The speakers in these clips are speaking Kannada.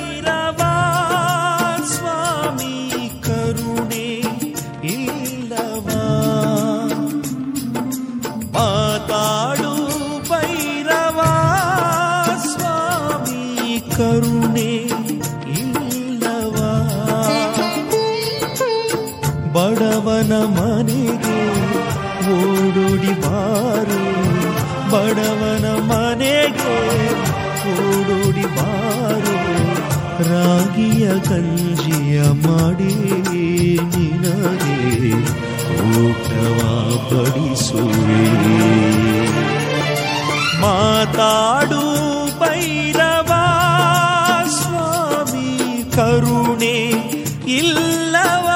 ಭೈರವ ಸ್ವಾಮಿ ಕರುಣೆ ಇಲ್ಲವಾ ಮಾತಾಡು ಭೈರವ ಸ್ವಾಮಿ ಕರುಣೆ ಇಲ್ಲವಾ ಬಡವನ ಮನೆಗೆ ಓಡೋಡಿ ಬಾರು ಬಡವನ ಮನೆಗೆ ಓಡೋಡಿ ಬಾರು ರಾಗಿಯ ಗಂಜಿಯ ಮಾಡಿ ನಿನಗೆ ಊಟವ ಬಡಿಸುವೆ ಮಾತಾಡು ಭೈರವ ಸ್ವಾಮಿ ಕರುಣೆ ಇಲ್ಲವಾ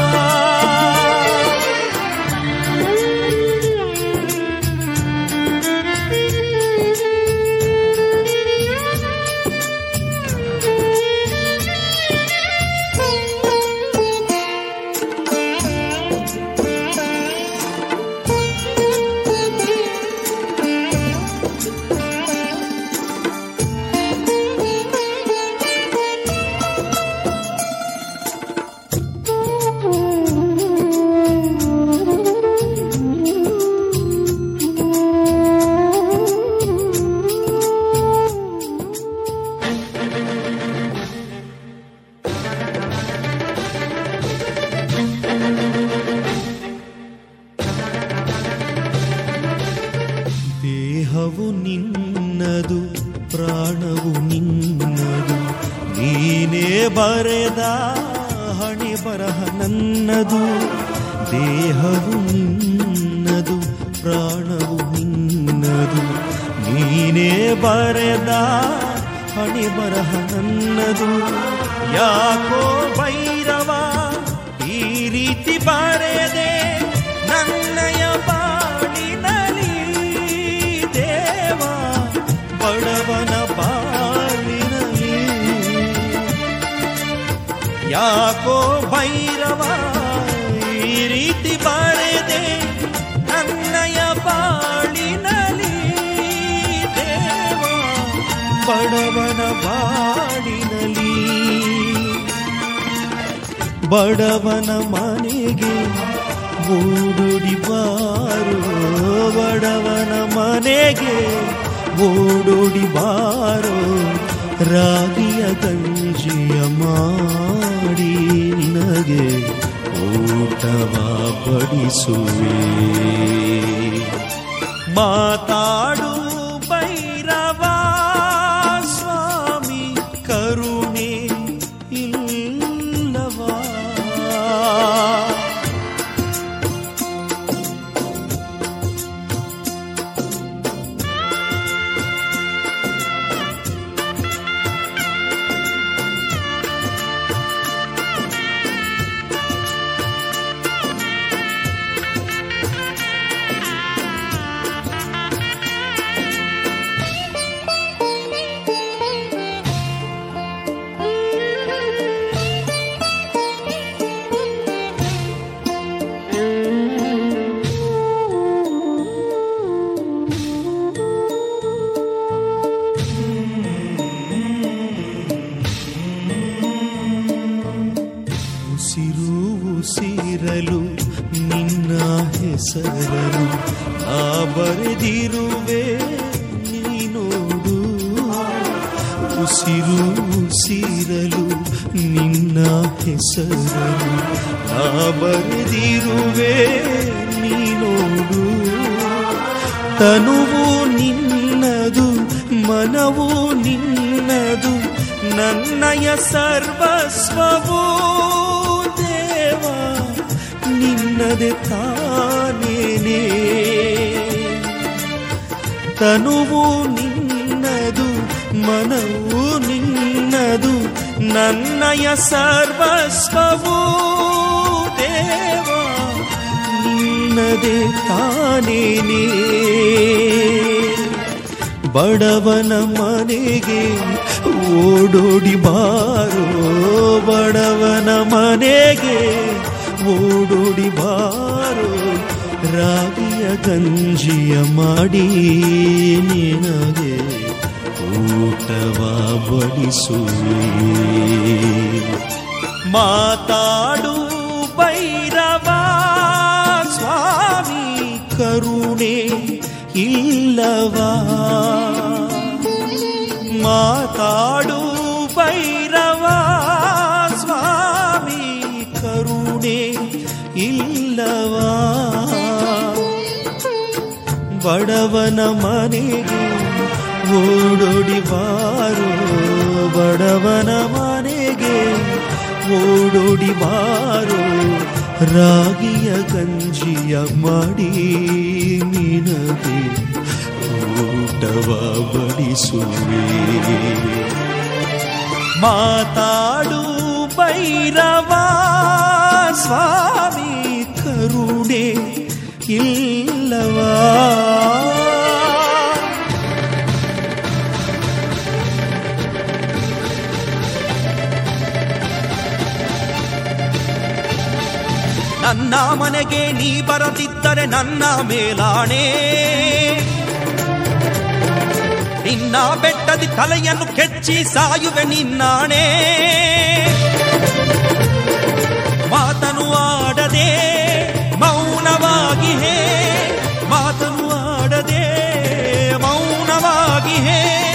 ದೇಹವು ನಿನ್ನದು ಪ್ರಾಣವು ನಿನ್ನದು ನೀನೇ ಬರೆದ ಹಣೆ ಬರಹ ನನ್ನದು ದೇಹವು ನಿನ್ನದು ಪ್ರಾಣವು ನಿನ್ನದು ನೀನೇ ಬರೆದ ಹಣೆ ಬರಹ ನನ್ನದು ಯಾಕೋ ಭೈರವ ಈ ರೀತಿ ಬರೆದೆ ನನ್ನಯ ಬಾಳಿನಲಿ ದೇವ ಬಡವನ ಬಾಳಿನಲಿ ಯಾಕೋ ಭೈರವ ಈ ರೀತಿ ಬರೆದೆ ನನ್ನಯ ಬಾಳಿನಲಿ ದೇವ ಬಡವನ ಬಾಳಿನಲಿ ಬಡವನ ಮನೆಗೆ ಓಡೋಡಿ ಬಾರೋ ಬಡವನ ಮನೆಗೆ ಓಡೋಡಿ ಬಾರೋ ರಾಗಿಯ ಗಂಜಿಯ ಮಾಡಿ ನಿನಗೆ ಊಟವ ಬಡಿಸುವೆ ಮಾತಾಡು ಭೈರವ ಸ್ವಾಮಿ ಕರುಣೆ ಇಲ್ಲವಾ ಉಸಿರು ಉಸಿರಲು ನಿನ್ನ ಹೆಸರನು ಆ ಬರೆದಿರುವೆ ನೀನೋಡು ಉಸಿರು ಉಸಿರಲು ನಿನ್ನ ಹೆಸರನು ಆ ಬರೆದಿರುವೆ ನೀನೋಡು ತನುವು ನಿನ್ನದು ಮನವು ನಿನ್ನದು ನನ್ನಯ ಸರ್ವಸ್ವವೂ ದೇವ ನಿನ್ನದೆ ತಾನೇನೇ ತನುವು ನಿನ್ನದು ಮನವು ನಿನ್ನದು ನನ್ನಯ ಸರ್ವಸ್ವವೂ ದೇವ ನಿನ್ನದೆ ತಾನೇನೇ ಬಡವನ ಮನೆಗೆ ಓಡೋಡಿ ಬಾರೋ ಬಡವನ ಮನೆಗೆ ಓಡೋಡಿ ಬಾರೋ ರಾಗಿಯ ಗಂಜಿಯ ಮಾಡಿ ನಿನಗೆ ಊಟವ ಬಡಿಸುವೆ ಮಾತಾಡು ಭೈರವ ಸ್ವಾಮಿ ಕರುಣೆ ಇಲ್ಲವಾ ಮಾತಾಡು ಭೈರವ ಸ್ವಾಮಿ ಕರುಣೆ ಇಲ್ಲವಾ ಬಡವನ ಮನೆಗೆ ಓಡೋಡಿ ಬಾರೋ ಬಡವನ ಮನೆಗೆ ಓಡೋಡಿ ಬಾರೋ ರಾಗಿಯ ಗಂಜಿಯ ಮಾಡಿ ನಿನಗೆ ಊಟವ ಬಡಿಸುವೆ ಮಾತಾಡು ಭೈರವ ಸ್ವಾಮಿ ಕರುಣೆ ಇಲ್ಲವಾ ನನ್ನ ಮನೆಗೆ ನೀ ಬರದಿದ್ದರೆ ನನ್ನ ಮೇಲಾಣೆ ನಿನ್ನ ಬೆಟ್ಟದಿ ತಲೆಯನ್ನು ಕೆಚ್ಚಿ ಸಾಯುವೆ ನಿನ್ನಾಣೆ ಮಾತನು ಆಡದೆ ಮೌನವಾಗಿ ಹೇ ಮಾತನು ಆಡದೆ ಮೌನವಾಗಿ ಹೇ